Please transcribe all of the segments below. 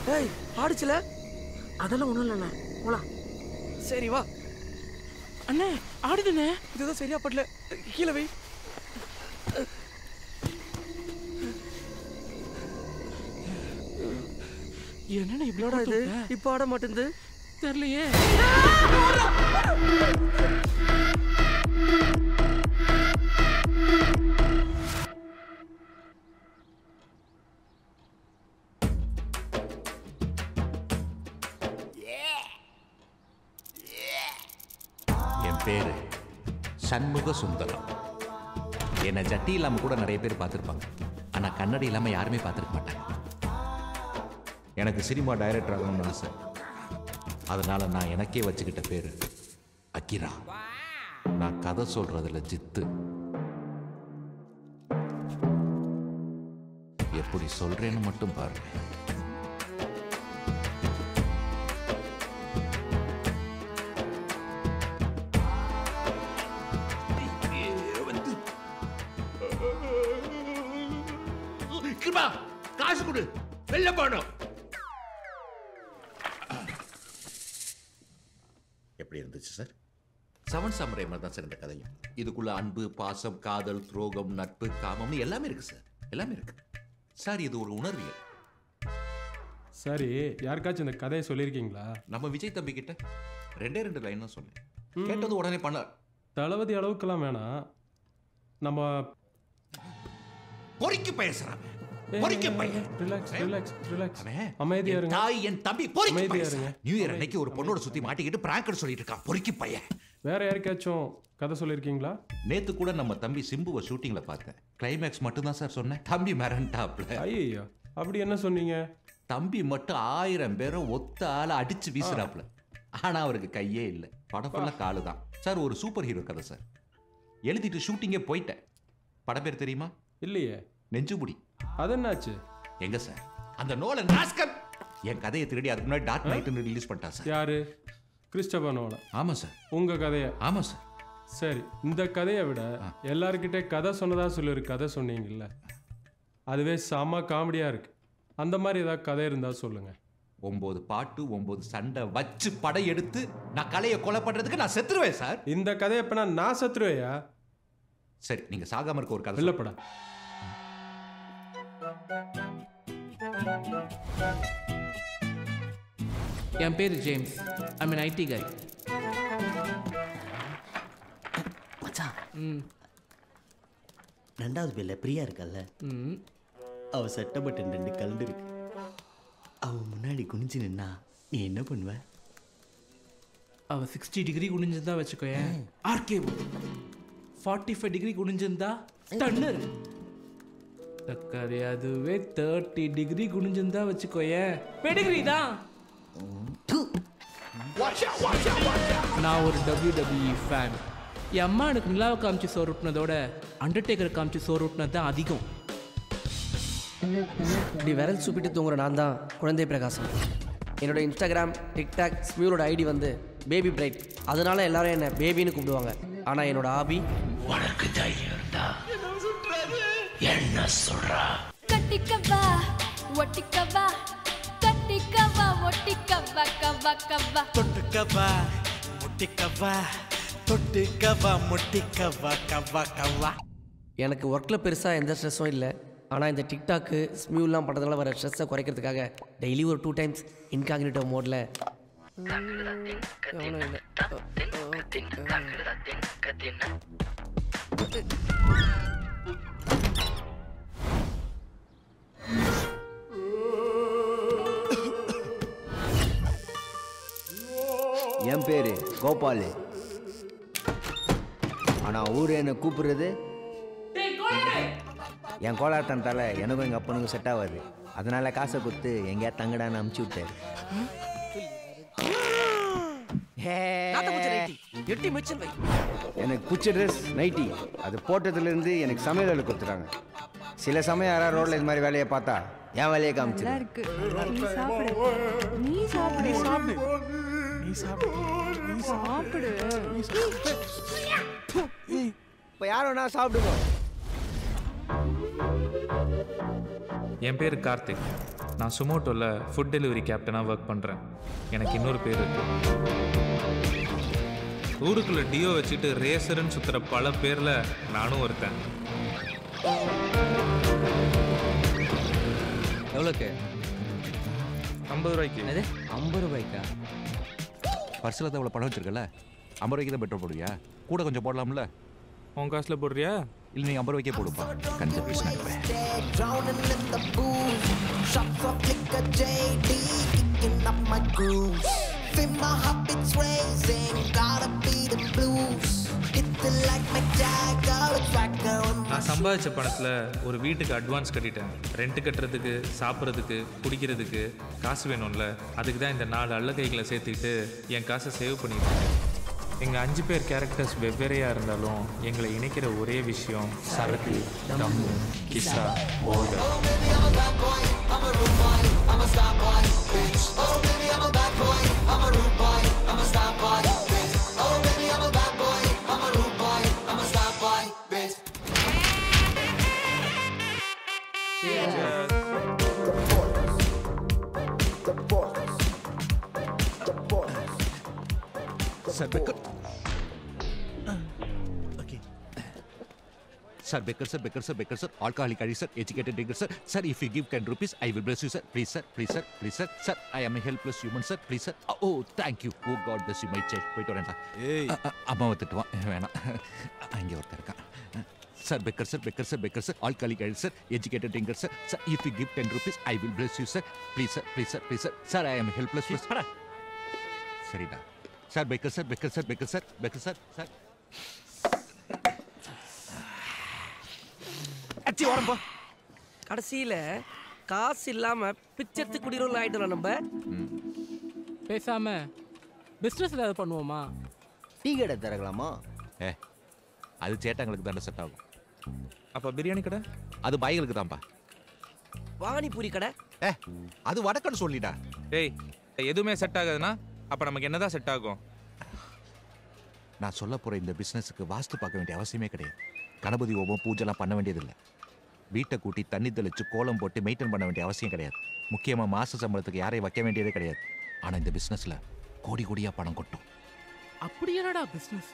ஏய் ஆடிச்சுல அதெல்லாம் ஒண்ணும் இல்லைண்ணே போலாம் சரி வா அண்ணே ஆடுதுண்ணே இதுதான் சரியா படல கீழே வை என்னண்ணே இவ்வளோ என்னடா இது இப்போ ஆட மாட்டேங்குது தெரியலையே என் பேரு சண்முக சுந்தரம் என்னை ஜட்டி இல்லாமல் கூட நிறைய பேர் பார்த்துருப்பாங்க ஆனால் கண்ணாடி இல்லாமல் யாருமே பார்த்துருக்க மாட்டாங்க எனக்கு சினிமா டைரக்டர் ஆகணும்னு ஆசை அதனால நான் எனக்கே வச்சுக்கிட்ட பேரு அக்கிரா நான் கதை சொல்றதுல ஜித்து எப்படி சொல்றேன்னு மட்டும் பாருங்க கிருபா காசு கொடு வெளில போனோம் எப்படி இருந்துச்சு சார் செவன் சாமுரை மாதிரி தான் சார் இந்த கதையும் இதுக்குள்ள அன்பு பாசம் காதல் துரோகம் நட்பு காமம்னு எல்லாமே இருக்கு சார் எல்லாமே இருக்கு சார் இது ஒரு உணர்வியல் சரி யாருக்காச்சும் இந்த கதையை சொல்லியிருக்கீங்களா நம்ம விஜய் தம்பி கிட்ட ரெண்டே ரெண்டு லைன் தான் சொன்னேன் கேட்டது உடனே பண்ண தளபதி அளவுக்கெல்லாம் வேணாம் நம்ம பொறிக்கு பேசுறான் பொறிக்க பையன் ரிலாக்ஸ் ரிலாக்ஸ் ரிலாக்ஸ் அவன் அமைதியா என் இருங்க தாய் என் தம்பி பொறிக்கு அமைதியா பையன் இருங்க. சார். நியூ இயர் அன்னைக்கு ஒரு பொண்ணோட சுத்தி மாட்டிக்கிட்டு பிராங்கர் சொல்லிட்டு இருக்கான் பொறிக்கு பையன் வேற யாருக்காச்சும் கதை சொல்லியிருக்கீங்களா நேத்து கூட நம்ம தம்பி சிம்புவை ஷூட்டிங்ல பார்த்தேன் கிளைமேக்ஸ் மட்டும் தான் சார் சொன்னேன் தம்பி மிரண்டாப்ல ஐயோ அப்படி என்ன சொன்னீங்க தம்பி மட்டும் ஆயிரம் பேரை ஒத்த ஆள அடிச்சு வீசுறாப்ல ஆனா அவருக்கு கையே இல்லை படம் ஃபுல்லா காலு தான் சார் ஒரு சூப்பர் ஹீரோ கதை சார் எழுதிட்டு ஷூட்டிங்கே போயிட்டேன் படம் பேர் தெரியுமா இல்லையே நெஞ்சுமுடி அது என்னாச்சு எங்க சார் அந்த நோலன் ராஸ்கல் என் கதையை திருடி அதுக்கு முன்னாடி டார்க் நைட்னு ரிலீஸ் பண்ணிட்டான் சார் யாரு கிறிஸ்டபனோட ஆமா சார் உங்க கதைய ஆமா சார் சரி இந்த கதையை விட எல்லார்கிட்ட கதை சொன்னதா சொல்லி ஒரு கதை சொன்னீங்கல்ல அதுவே செம காமெடியா இருக்கு அந்த மாதிரி ஏதாவது கதை இருந்தா சொல்லுங்க ஒன்பது பாட்டு ஒன்பது சண்டை வச்சு படம் எடுத்து நான் கலையை கொலை பண்றதுக்கு நான் செத்துருவேன் சார் இந்த கதையை எப்ப நான் நான் சத்துருவையா சரி நீங்க சாகாம இருக்க ஒரு கதை இல்லப்படா என் பேர் ஜேம்ஸ் ஐ மீன் ஐடி கை மச்சான் ம் ரெண்டாவது பேர்ல பிரியா இருக்கல்ல ம் அவ சட்டை பட்டன் ரெண்டு கலண்டு இருக்கு அவ முன்னாடி குனிஞ்சு நின்னா நீ என்ன பண்ணுவ அவ சிக்ஸ்டி டிகிரி குனிஞ்சிருந்தா வச்சுக்கோயேன் ஆர்கே ஃபார்ட்டி ஃபைவ் டிகிரி குனிஞ்சிருந்தா டன்னர் தக்காளி அதுவே தேர்ட்டி டிகிரி குனிஞ்சிருந்தா வச்சுக்கோயேன் பெடிகிரி தான் நான் ஒரு டபிள்யூ ஃபேன் என் அம்மா எனக்கு நிலாவை காமிச்சு சோறு ஊட்டினதோட அண்டர்டேக்கர் காமிச்சு சோறு ஊட்டினது தான் அதிகம் இப்படி விரல் சுப்பிட்டு தூங்குற நான் தான் குழந்தை பிரகாசம் என்னோட இன்ஸ்டாகிராம் டிக்டாக் ஸ்மியூலோட ஐடி வந்து பேபி பிரைட் அதனால எல்லாரும் என்ன பேபின்னு கூப்பிடுவாங்க ஆனால் என்னோட ஆபி கட்டிக்கவா ஒட்டிக்கவா கட்டிக்கவா ஒட்டிக்கவா கவா கவா தொட்டுக்கவா முட்டிக்கவா தொட்டுக்கவா முட்டிக்கவா கவா கவா எனக்கு ஒர்க்கில் பெருசாக எந்த ஸ்ட்ரெஸ்ஸும் இல்லை ஆனால் இந்த டிக்டாக்கு ஸ்மியூலாம் பண்ணுறதுனால வர ஸ்ட்ரெஸ்ஸை குறைக்கிறதுக்காக டெய்லி ஒரு டூ டைம்ஸ் இன்காக்னிட்டோ மோடில் என் பேரு கோபாலு ஆனா ஊர் என்ன கூப்பிடுறது என் கோலாட்டம் தலை எனக்கும் எங்கள் அப்பனுக்கும் செட் ஆகாது அதனால காசை கொடுத்து எங்கேயா தங்கடான்னு அமுச்சு விட்டாரு எட்டி மிச்சல் வை எனக்கு பிடிச்ச ட்ரெஸ் நைட்டி அது போட்டதுலேருந்து எனக்கு சமையல் வேலை கொடுத்துட்டாங்க சில சமயம் யாராவது ரோட்ல இது மாதிரி வேலையை பார்த்தா என் வேலையை காமிச்சிரு இருக்கு நீ சாப்பிடு நீ சாப்பிடு நீ சாப்பிடு நீ சாப்பிடு இப்போ யார் வேணா சாப்பிடுங்க என் பேர் கார்த்திக் நான் சுமோட்டோவில் ஃபுட் டெலிவரி கேப்டனாக ஒர்க் பண்ணுறேன் எனக்கு இன்னொரு பேர் இருக்கு ஊருக்குள்ளே டியோ வச்சுட்டு ரேசர்னு சுற்றுற பல பேரில் நானும் ஒருத்தன் எவ்வளோக்கு ஐம்பது ரூபாய்க்கு என்னது ஐம்பது ரூபாய்க்கா பர்ஸில் தான் இவ்வளோ பணம் வச்சிருக்கல ஐம்பது ரூபாய்க்கு தான் பெட்ரோல் போடுவியா கூட கொஞ்சம் போடலாம்ல உன் காசில் போடுறியா இல்லை நீ ஐம்பது ரூபாய்க்கே போடுப்பா கஞ்ச பேசினாங்க Drowning in the booze. Shots of liquor, JD, kicking up my grooves. Feel my heart beats racing, gotta beat the blues. Hit it like my Jagger, it's Jagger in my நான் சம்பாதிச்ச பணத்தில் ஒரு வீட்டுக்கு அட்வான்ஸ் கட்டிட்டேன் rent கட்டுறதுக்கு சாப்பிட்றதுக்கு குடிக்கிறதுக்கு காசு வேணும்ல அதுக்கு தான் இந்த நாலு அல்ல கைகளை சேர்த்துக்கிட்டு என் காசை சேவ் பண்ணிட்டு எங்கள் அஞ்சு பேர் கேரக்டர்ஸ் வெவ்வேறையாக இருந்தாலும் எங்களை இணைக்கிற ஒரே விஷயம் சரக்கு தம்மு கிசா போதை Sir Becker. Sir Becker, sir Becker, sir Becker, sir. Alcoholic addict, sir. Educated drinker, sir. Sir, if you give 10 rupees, I will bless you, sir. Please, sir. Please, sir. Please, sir. Sir, I am a helpless human, sir. Please, sir. Oh, oh, thank you. Oh, God bless you, my child. போயிட்டு வரேன்டா அ, அ, அம்மாவை திட்டுவான் வேணாம் அங்கே ஒருத்தர் இருக்கான் sir beggar sir beggar sir beggar sir alcoholic addict sir educated drinker sir sir if you give ten rupees I will bless you sir please sir please sir please sir sir I am helpless சரிடா sir beggar sir beggar sir beggar sir beggar sir sir அச்சி வரப்பா கடைசியில் காசு இல்லாமல் பிச்சத்து குடிரோல் ஆகிட்டோம் நம்ம பேசாம business ஏதாவது பண்ணுவோமா டீ கடை திறக்கலாமா ஏ அது சேட்டாங்களுக்கு தானே செட் ஆகும் அப்போ பிரியாணி கடை அது பாய்களுக்கு தான்ப்பா பானிபூரி கடை ஏ அது வடக்கன்னு சொல்லிடா டேய் எதுவுமே செட் ஆகாதுன்னா அப்போ நமக்கு என்னதான் செட் ஆகும் நான் சொல்ல போற இந்த பிசினஸுக்கு வாஸ்து பார்க்க வேண்டிய அவசியமே கிடையாது கணபதி ஹோமம் பூஜைலாம் பண்ண வேண்டியதில்லை வீட்டை கூட்டி தண்ணி தெளிச்சு கோலம் போட்டு மெயின்டைன் பண்ண வேண்டிய அவசியம் கிடையாது முக்கியமாக மாச சம்பளத்துக்கு யாரையும் வைக்க வேண்டியதே கிடையாது ஆனால் இந்த பிஸ்னஸில் கோடி கோடியா பணம் கொட்டும் அப்படி என்னடா பிஸ்னஸ்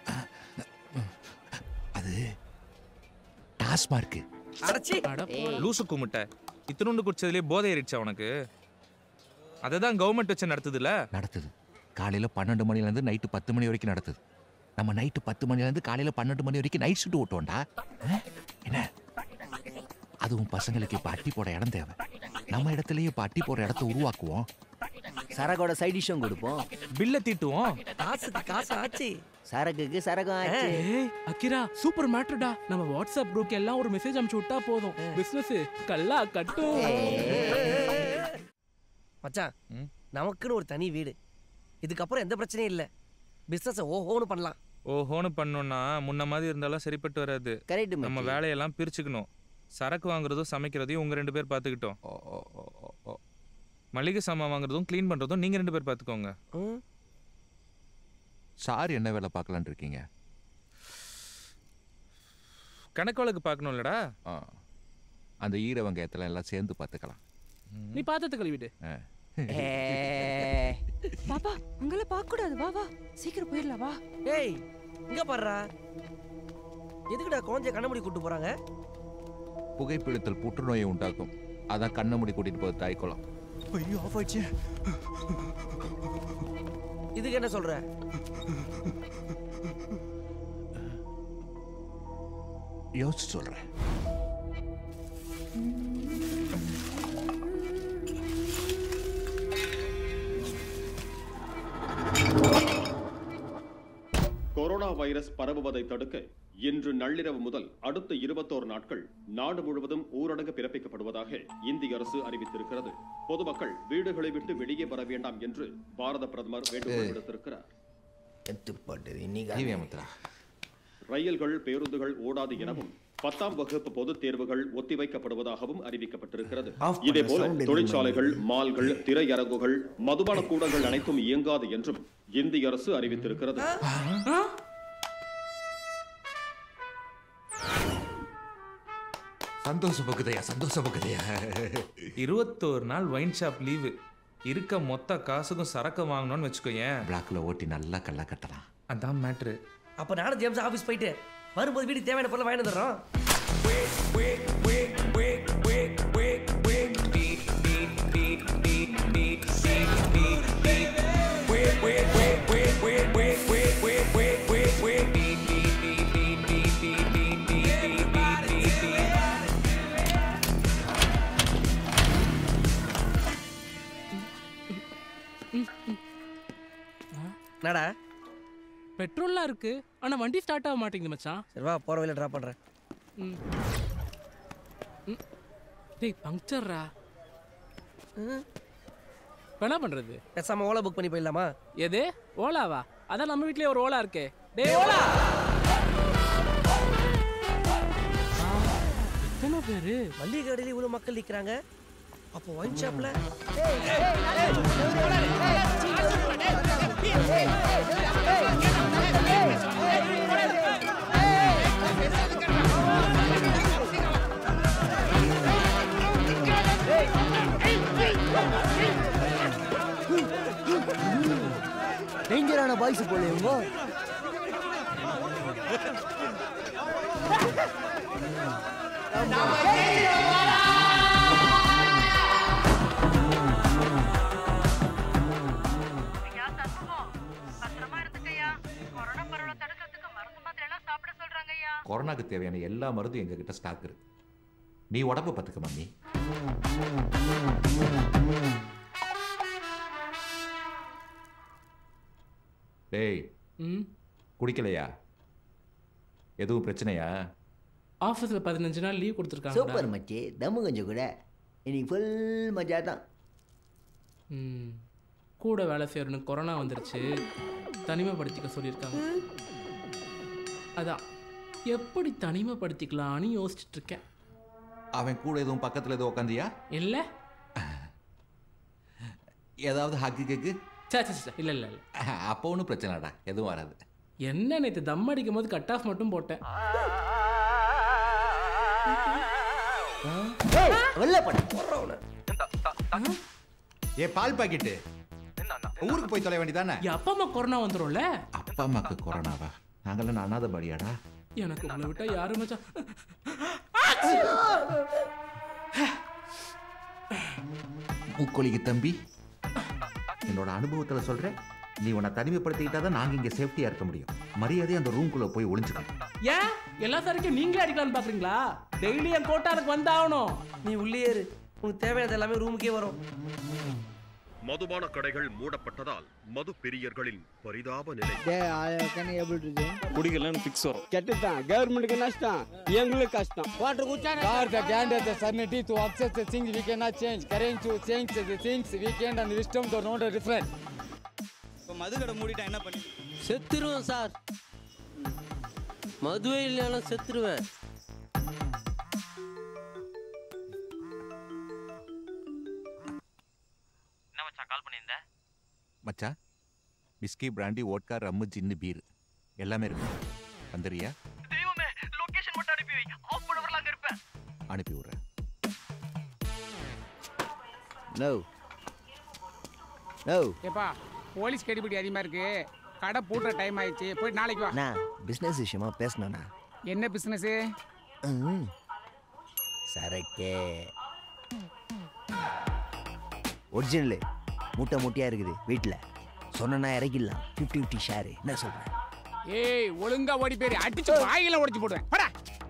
அது டாஸ்மார்க்கு அடைச்சி லூசு கும்பிட்ட இத்தினுண்டு குடிச்சதுலேயே போதை ஏறிடுச்சா உனக்கு அதை தான் கவர்மெண்ட் வச்சு நடத்துதுல்ல நடத்துது காலையில் பன்னெண்டு மணிலேருந்து நைட்டு பத்து மணி வரைக்கும் நடத்துது நம்ம நைட்டு பத்து மணிலேருந்து காலையில் பன்னெண்டு மணி வரைக்கும் நைட் ஷூட் ஓட்டுவோம்டா ஆ? என்ன அதுவும் பசங்களுக்கு இப்போ அட்டி போட இடம் தேவை நம்ம இடத்துலயே இப்போ அட்டி போடுற இடத்த உருவாக்குவோம் சரக்கோட சைட் டிஷ்ஷும் கொடுப்போம் பில்லை தீட்டுவோம் காசுக்கு காசு ஆச்சு சரக்குக்கு சரகம் ஆச்சு ஏய் அக்கிரா சூப்பர் மேட்டர்டா நம்ம வாட்ஸ்அப் குரூப் எல்லாம் ஒரு மெசேஜ் அனுப்பிச்சு விட்டா போதும் பிசினஸ் கல்லா கட்டும் மச்சான் நமக்குன்னு ஒரு தனி வீடு இதுக்கப்புறம் எந்த பிரச்சனையும் இல்லை பிஸ்னஸை ஓஹோன்னு பண்ணலாம் ஓஹோன்னு பண்ணோம்னா முன்ன மாதிரி இருந்தாலும் சரிப்பட்டு வராது கரெக்ட் நம்ம வேலையெல்லாம் பிரிச்சுக்கணும் சரக்கு வாங்குறதும் சமைக்கிறதையும் உங்க ரெண்டு பேர் பார்த்துக்கிட்டோம் மளிகை சாமான் வாங்குறதும் க்ளீன் பண்றதும் நீங்க ரெண்டு பேர் பார்த்துக்கோங்க ம் சார் என்ன வேலை பார்க்கலான்னு இருக்கீங்க கணக்கு வழக்கு பார்க்கணும்லடா ஆ அந்த ஈர வெங்காயத்தெல்லாம் எல்லாம் சேர்ந்து பார்த்துக்கலாம் நீ பாத்திரத்தை கழுவிடு ஆ. பாப்பா அங்கெல்லாம் பார்க்க கூடாது வா வா சீக்கிரம் போயிடலாம் வா ஏய் இங்க பாருடா எதுக்குடா குழந்தைய கண்ணமுடி கூட்டு போறாங்க புகைப்பிடித்தல் புற்றுநோயை உண்டாக்கும் அதான் கண்ணை மூடி கூட்டிட்டு போகுது தாய்க்குளம் ஐயோ ஆஃப் ஆயிடுச்சு இதுக்கு என்ன சொல்ற யோசிச்சு சொல்றேன் கொரோனா வைரஸ் பரவுவதை தடுக்க இன்று நள்ளிரவு முதல் அடுத்த இருபத்தோரு நாட்கள் நாடு முழுவதும் ஊரடங்கு பிறப்பிக்கப்படுவதாக இந்திய அரசு அறிவித்திருக்கிறது பொதுமக்கள் வீடுகளை விட்டு வெளியே வர வேண்டாம் என்று பாரத பிரதமர் வேண்டுகோள் விடுத்திருக்கிறார் ரயில்கள் பேருந்துகள் ஓடாது எனவும் பத்தாம் வகுப்பு பொதுத் தேர்வுகள் ஒத்திவைக்கப்படுவதாகவும் அறிவிக்கப்பட்டிருக்கிறது Off பண்ண இதேபோல் sound எதுவும் தொழிற்சாலைகள் மால்கள் திரையரங்குகள் மதுபான கூடங்கள் அனைத்தும் இயங்காது என்றும் இந்திய அரசு அறிவித்திருக்கிறது சந்தோஷ பகுதையா சந்தோஷ பகுதையா இருபத்தோரு நாள் ஒயின் ஷாப் லீவு இருக்க மொத்த காசுக்கும் சரக்கு வாங்கணும்னு வச்சுக்கோயேன் பிளாக்ல ஓட்டி நல்லா கல்ல கட்டலாம் அதான் மேட்ரு அப்போ நானும் ஜேம்ஸ் ஆஃபீஸ் போயிட்டு வரும்போது வீட்டுக்கு தேவையான பொருளை வாங்கிட்டு வந்துடுறோம் என்னடா பெட்ரோல்லாம் இருக்கு ஆனா வண்டி ஸ்டார்ட் ஆக மாட்டேங்குது மச்சான் சரி வா போகிற வழியில் ட்ராப் பண்ணுறேன் ம். ம். டேய் பங்க்சர்ரா இப்ப என்ன பண்றது பேசாமல் ஓலா புக் பண்ணி போயிடலாமா எது ஓலாவா அதான் நம்ம வீட்லயே ஒரு ஓலா இருக்கே டேய் ஓலா எத்தனை பேரு மல்லிகை கடையில் இவ்வளோ மக்கள் நிற்கிறாங்க அப்போ ஒயின் ஷாப்பில் டேஞ்சரான பாய்ஸ் போல இவங்க கொரோனாக்கு தேவையான எல்லா மருந்தும் எங்ககிட்ட ஸ்டாக் இருக்கு நீ உடம்ப பார்த்துக்க மம்மி டேய் ம் குடிக்கலையா எதுவும் பிரச்சனையா ஆஃபீஸில் பதினஞ்சு நாள் லீவ் கொடுத்துருக்காங்க சூப்பர் மச்சி தம்மு கொஞ்சம் கூட இன்னைக்கு ஃபுல் மஜா தான் ம் கூட வேலை செய்யறவனுக்கு கொரோனா வந்துருச்சு தனிமைப்படுத்திக்க சொல்லியிருக்காங்க அதான் எப்படி தனிமைப்படுத்திக்கலாம்னு யோசிச்சுட்டு இருக்கேன் அவன் கூட எதுவும் பக்கத்தில் எதுவும் உட்காந்தியா இல்லை ஏதாவது ஹக்கு கேக்கு சே சே, சே இல்லை இல்லை இல்லை அப்போ ஒன்றும் பிரச்சனைடா எதுவும் வராது என்ன நேற்று தம் அடிக்கும் போது கட் ஆஃப் மட்டும் போட்டேன் வெளில போட ஏ பால் பாக்கெட்டு ஊருக்கு போய் தொலை வேண்டியதானே என் அப்பா அம்மா கொரோனா வந்துடும்ல அப்பா அம்மாக்கு கொரோனாவா நாங்களாம் அனாத பாடியாடா எனக்கு உங்களை விட்டா யாரும் மச்சான் மூக்கொலிக்கு தம்பி என்னோட அனுபவத்துல சொல்றேன் நீ உன்னை தனிமைப்படுத்திக்கிட்டா தான் நாங்க இங்க சேஃப்டியா இருக்க முடியும் மரியாதையா அந்த ரூம்குள்ள போய் ஒளிஞ்சுக்கணும் ஏன் எல்லா சாருக்கும் நீங்களே அடிக்கலாம்னு பாக்குறீங்களா டெய்லி என் கோட்டாருக்கு வந்தாகணும் நீ உள்ளே இரு உனக்கு தேவையானது எல்லாமே ரூமுக்கே வரும் மதுபான கடைகள் மூடப்பட்டதால் மது பிரியர்களின் பரிதாப நிலை குடிக்கலாம் ஃபிக்ஸ் வரும் கெட்டுதான் கவர்மெண்ட்டுக்கு நஷ்டம் எங்களுக்கு கஷ்டம் வாட்டர் குச்சான God, the candidate, the certainty to accept the things we cannot change, courage to change the things we can, and wisdom to know the difference. இப்போ மது கடை மூடிட்டா என்ன பண்ணி செத்துருவேன் சார் மதுவே இல்லைனாலும் செத்துருவேன் என்ன மச்சான் கால் பண்ணியிருந்த மச்சான் whisky brandy vodka rum gin beer எல்லாமே இருக்கு வந்துறியா தெய்வமே லொகேஷன் மட்டும் அனுப்பி வை ஆஃப் பண்ண வரல அங்க இருப்பேன் அனுப்பி விடுறேன் நோ நோ ஏப்பா போலீஸ் கெடிபிடி அதிகமாக இருக்கு கடை பூட்டுற டைம் ஆயிடுச்சு போய் நாளைக்கு வா நான் பிஸ்னஸ் விஷயமா பேசணும்ண்ணா என்ன பிஸ்னஸு ம். சரக்கு ஒரிஜினலு மூட்டை மூட்டையாக இருக்குது வீட்டில் சொன்னா இறக்கிடலாம் ஃபிஃப்டி ஃபிஃப்டி ஷேரு என்ன சொல்கிறேன் ஏய் ஒழுங்கா ஓடி போயிரு அடிச்சு வாயில உடைச்சு போடுவேன் போடா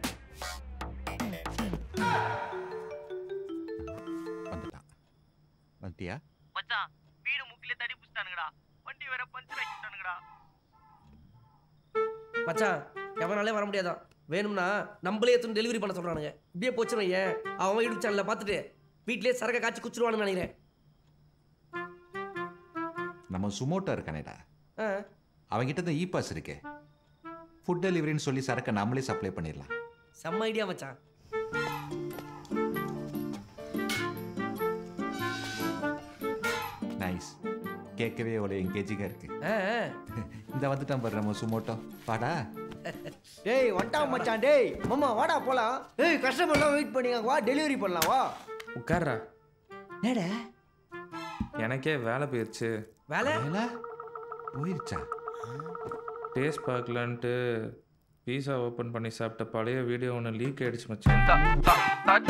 வந்துட்டான் வந்துட்டியா மச்சான் வீடு முக்கிலே தடி புடிச்சிட்டானுங்கடா வண்டி வேற பஞ்சர் ஆக்கிட்டானுங்கடா மச்சான் எவனாலே வர முடியாதான் வேணும்னா நம்மளே எடுத்து டெலிவரி பண்ண சொல்றானுங்க இப்படியே போச்சுன்னு ஏன் அவன் யூடியூப் சேனலில் பார்த்துட்டு வீட்லயே சரக்கை காய்ச்சி குச்சிருவானுன்னு நினைக்கிறேன் நம்ம சுமோட்டோ இருக்கானேடா ஆ அவன்கிட்ட தான் இ பாஸ் இருக்கே ஃபுட் டெலிவரின்னு சொல்லி சரக்கை நாமளே சப்ளை பண்ணிடலாம் செம்ம ஐடியா மச்சான் நைஸ் கேட்கவே அவ்வளோ என்கேஜிங்காக இருக்கு ஆ ஆ. இந்த வந்துட்டான் பாரு நம்ம சுமோட்டோ பாடா டேய் வந்துட்டான் மச்சான் டேய் மாமா வாடா போலாம் ஏய் கஸ்டமர்லாம் வெயிட் பண்ணிங்க வா டெலிவரி பண்ணலாம் வா உட்கார்றா என்னடா எனக்கே வேலை போயிடுச்சு வேலை போயிருச்சா டேஸ்ட் பார்க்கலான்ட்டு பீஸா ஓப்பன் பண்ணி சாப்பிட்ட பழைய வீடியோ ஒன்று லீக் ஆயிடுச்சு மச்சான்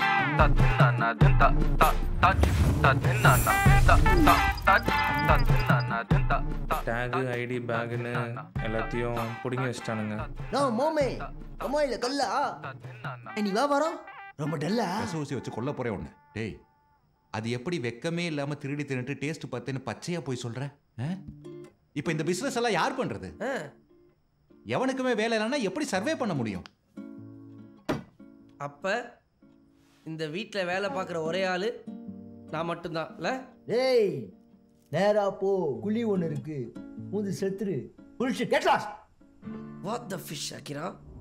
டேகு ஐடி பேகுன்னு எல்லாத்தையும் பிடுங்கி வச்சிட்டானுங்க நான் மோமே அம்மாயில கல்லா நீ வியாபாரம் ரொம்ப டல்லா ஊசி வச்சு கொல்ல போறேன் ஒன்று டேய் அது எப்படி வெக்கமே இல்லாம திருடி தின்னுட்டு டேஸ்ட் பார்த்தேன்னு பச்சையா போய் சொல்ற ஆ? இப்போ இந்த பிசினஸ் எல்லாம் யார் பண்றது எவனுக்குமே வேலை இல்லைன்னா எப்படி சர்வே பண்ண முடியும் அப்போ இந்த வீட்டில் வேலை பார்க்குற ஒரே ஆள் நான் மட்டும்தான் இல்லை டேய் நேரா போ குழி ஒன்று இருக்கு மூந்து செத்துரு bullshit get lost what the fish அக்கிரா